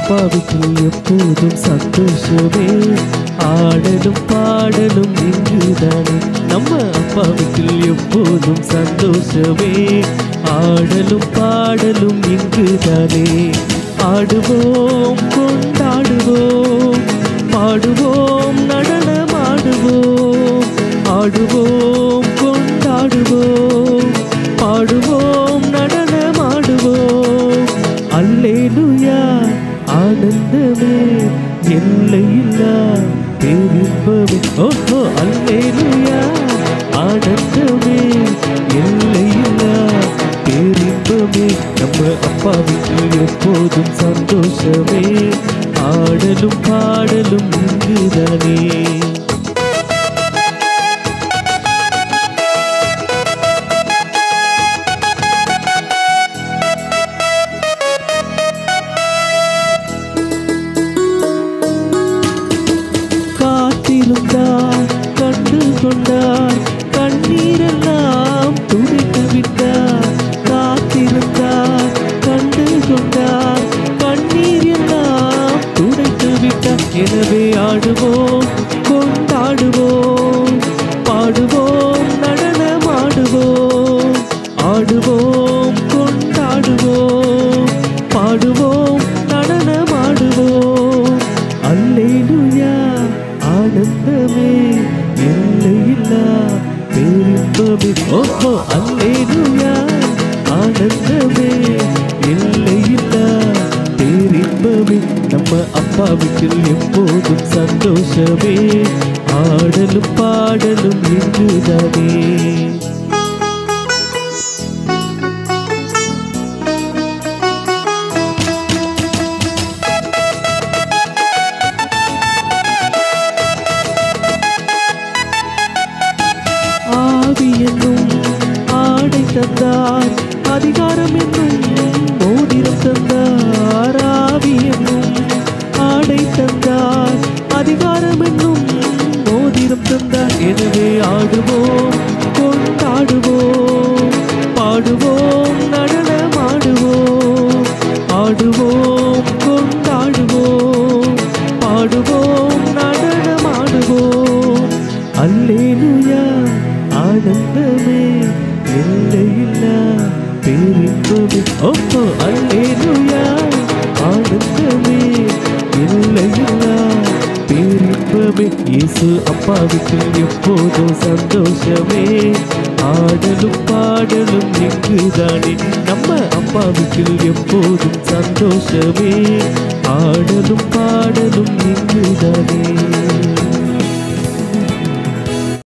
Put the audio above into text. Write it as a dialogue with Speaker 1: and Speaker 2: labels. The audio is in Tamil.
Speaker 1: அப்பாவுக்குள் எப்போதும் சந்தோஷமே ஆடலும் பாடலும் இங்குதானே நம்ம அப்பாவுக்குள் எப்போதும் சந்தோஷமே ஆடலும் பாடலும் இங்குதானே ஆடுவோம் கொண்டாடுவோம் பாடுவோம் நடனமாடுவோம் ஆடுவோம் கொண்டாடுவோம் பாடுவோம் நடனமாடுவோம் அல்லேலுயா ஆனந்தமே எல்லையில்லா பேரின்பமே ஓஹோ அல்லேலுயா ஆனந்தமே எல்லையில்லா பேரின்பமே நம்ம அப்பாவுக்கு எப்போதும் சந்தோஷமே ஆடலும் பாடலும் இங்குதானே காத்திருந்தார் கண்டு கொண்டார் கண்ணீரெல்லாம் துடைத்து விட்டார் காத்திருந்தார் கண்டு கொண்டார் கண்ணீர் எல்லாம் துடைத்து விட்டார் எனவே ஆடுவோம் கொண்டாடுவோம் பாடுவோம் நடனமாடுவோம் ஆடுவோம் கொண்டாடுவோம் பாடுவோம் நடனமாடுவோம் அல்லேலுயா ஆனந்தமே எல்லையில்லா பேரின்பமே ஓஹோ அல்லேலுயா ஆனந்தமே எல்லையில்லா பேரின்பமே நம்ம அப்பாவுக்கு எப்போதும் சந்தோஷமே ஆடலும் பாடலும் என்றுதானே ஆவி என்னும் ஆடை தந்தார் அதிகாரம் என்னும் மோதிரம் தந்தார் ஆவி என்னும் ஆடை தந்தார் அதிகாரம் என்னும் மோதிரம் தந்தார் எனவே ஆடுவோம் கொண்டாடுவோம் பாடுவோம் நடனமாடுவோம் ஆடுவோம் கொண்டாடுவோம் பாடுவோம் நடனமாடுவோம் அல்லேலுயா ஆனந்தமே எல்லையில்லா பேரின்பமே ஓஹோ அல்லேலுயா ஆனந்தமே எல்லையில்லா பேரின்பமே இயேசு அப்பாவுக்கு எப்போதும் சந்தோஷமே ஆடலும் பாடலும் எங்குதானே நம்ம அப்பாவுக்கு எப்போதும் சந்தோஷமே ஆடலும் பாடலும் எங்குதானே